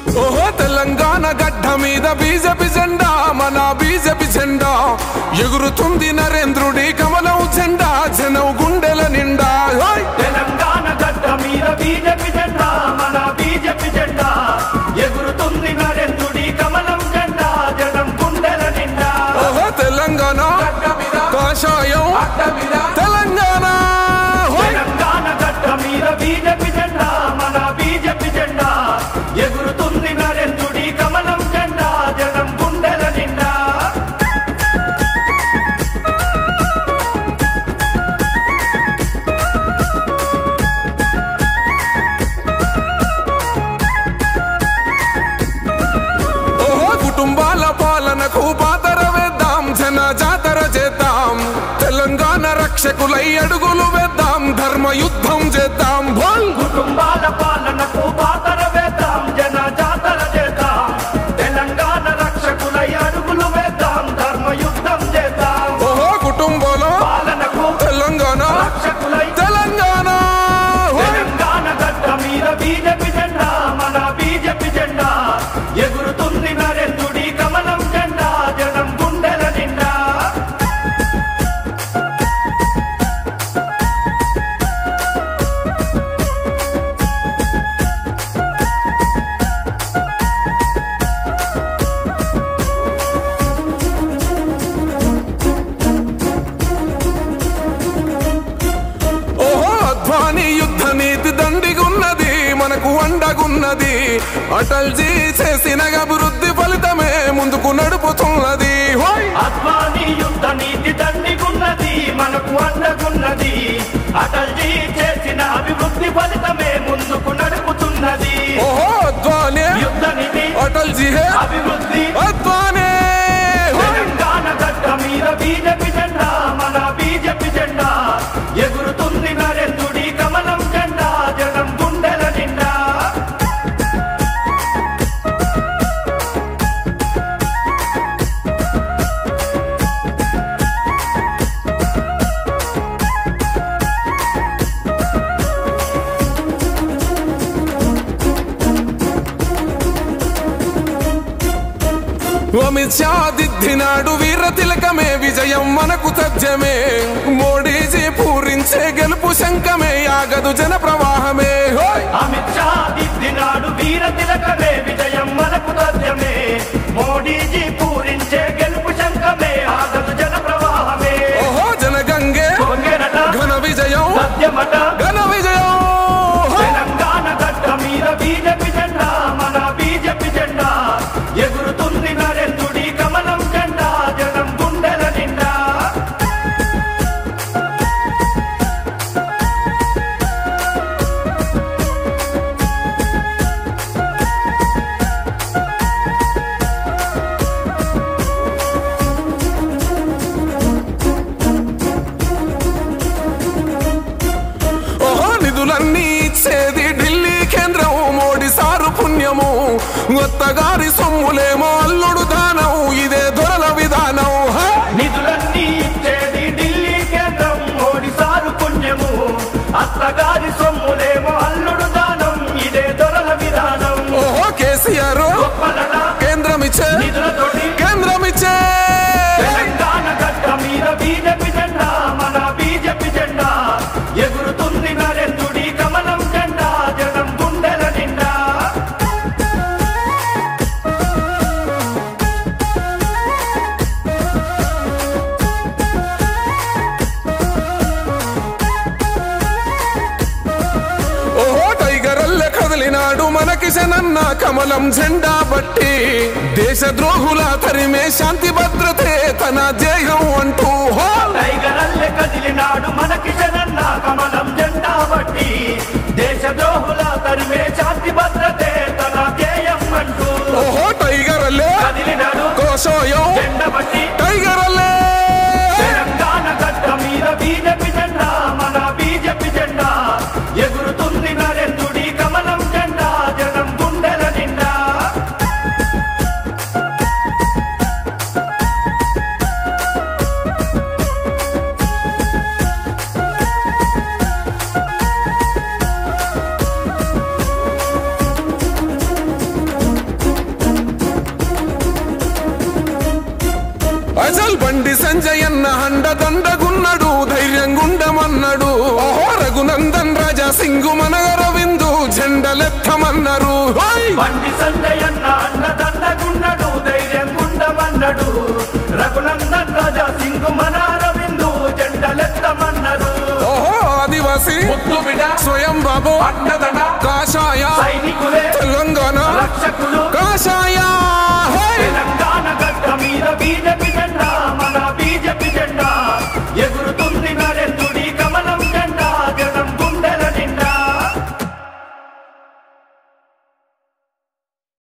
ఓహో తెలంగాణ గడ్డ మీద బీజేపీ జెండా మన బీజేపీ జెండా ఎగురుతుంది నరేంద్రుడి కమలం జెండా జనం గుండెల నిండా ఓయ్! తెలంగాణ గడ్డ మీద బీజేపీ జెండా మన బీజేపీ జెండా ఎగురుతుంది నరేంద్రుడి కమలం జెండా జనం గుండెల నిండా ఓహో తెలంగాణ కాషాయం తెలంగాణ ఓయ్! తెలంగాణ గడ్డ మీద బీజేపీ జెండా మన బీజేపీ జెండా ఎగురుతుంది నరేంద్రుడి కమలం జెండా జనం గుండెల నిండా ఓహో కుటుంబాల పాలనకు పాతర వేద్దాం జన జాతర చేద్దాం తెలంగాణ రక్షకులై అడుగులు వేద్దాం ధర్మ యుద్ధం చేద్దాం బోల్ కుటుంబాల పాలనకు పాతర వేద్దాం జన జాతర చేద్దాం తెలంగాణ రక్షకులై అడుగులు వేద్దాం ధర్మ యుద్ధం చేద్దాం ఓహో కుటుంబంలో పాలనకు తెలంగాణ రక్షకులై తెలంగాణ ఓయ్! తెలంగాణ గడ్డ మీద బీజేపీ జెండా మన బీజేపీ జెండా ఎగురుతుంది నరేంద్రుడి కమలం జెండా జనం గుండెల నిండా ఓహో అద్వానీ యుద్ధ నీతి దండిగున్నది మనకు అండగున్నది అటల్జీ చేసిన అభివృద్ధి ఫలితమే ముందుకు నడుపుతున్నది హోయ్! అద్వానీ యుద్ధ నీతి దండిగున్నది మనకు అండగున్నది అటల్జీ చేసిన అభివృద్ధి ఫలితమే ముందుకు నడుపుతున్నది ఓహో అద్వానీ యుద్ధ నీతి అటల్జీ హే అభివృద్ధి అద్వానీ హోయ్! తెలంగాణ గడ్డ మీద బీజేపీ జెండా మన బీజేపీ జెండా ఎగురుతుంది నరేంద్రుడి కమలం జెండా జనం గుండెల నిండా అమిత్ షా దిద్దినాడు వీర తిలకమే విజయం మనకు తథ్యమే మోడీజీ పూరించే గెలుపు శంఖమే ఆగదు జన ప్రవాహమే హోయ్! అమిత్ షా దిద్దినాడు వీర తిలకమే విజయం మనకు తథ్యమే మోడీజీ పూరించే గెలుపు శంఖమే ఆగదు జన ప్రవాహమే ఓహో జనగంగే కొంగెనట ఘన విజయం సత్యమట ఘన విజయం హోయ్! తెలంగాణ గడ్డ మీద బీజేపీ జెండా మన బీజేపీ జెండా ఎగురుతుంది నరేంద్రుడి కమలం జెండా జనం గుండెల నిండా ఓహో నిధులన్నీ ఇచ్చేది ఢిల్లీ కేంద్రం మోడీ సారు పుణ్యము ఒత్తగారి సొమ్ములేమో అల్లుడు దానం ఇదే దొరల విధానం హ! నిధులన్నీ ఇచ్చేది ఢిల్లీ కేంద్రం మోడీ సారు పుణ్యము అత్తగారి సొమ్ములేమో అల్లుడు దానం ఇదే దొరల విధానం ఓహో కేసీఆర్ గొప్పలట కేంద్రం ఇచ్చే నిధులతోటి కేంద్రం ఇచ్చే తెలంగాణ గడ్డ మీద బీజేపీ జెండా మన బీజేపీ జెండా ఎగురుతుంది నరేంద్రుడి కమలం జెండా జనం గుండెల నిండా ఓహో టైగర్ అల్లె కదిలినాడు మన కిషనన్న కమలం జెండా బట్టి దేశ ద్రోహుల తరిమే శాంతి భద్రతే తన ధ్యేయం అంటూ హో టైగరల్లె కదిలినాడు మన కిషనన్న కమలం జెండా బట్టి దేశ ద్రోహుల తరిమే శాంతి భద్రతే తన ధ్యేయం అంటూ ఓహో టైగర్ అల్లె కదిలినాడు కోసోయం జెండ బట్టి టైగర్ అల్లె తెలంగాణ గడ్డ మీద బీజేపీ జెండా మన బీజేపీ జెండా ఎగురుతుంది నరేంద్రుడి కమలం జెండా జనం గుండెల నిండా సంజయన్న అండదండగున్నడు ధైర్యంగుండమన్నడు ఓహో రఘునందన్ రాజా సింగు మనగరవిందు జెండలెత్తమన్నారు హోయ్! బండి సంజయన్న అన్నదండగున్నడు ధైర్యం గుండమన్నడు రఘునందన్ రాజా సింగు మనారవిందు జెండలెత్తమన్నారు ఓహో ఆదివాసి ముద్దు బిడ్డ స్వయం బాబు అన్నదడ కాషాయ సైనికులే తెలంగాణ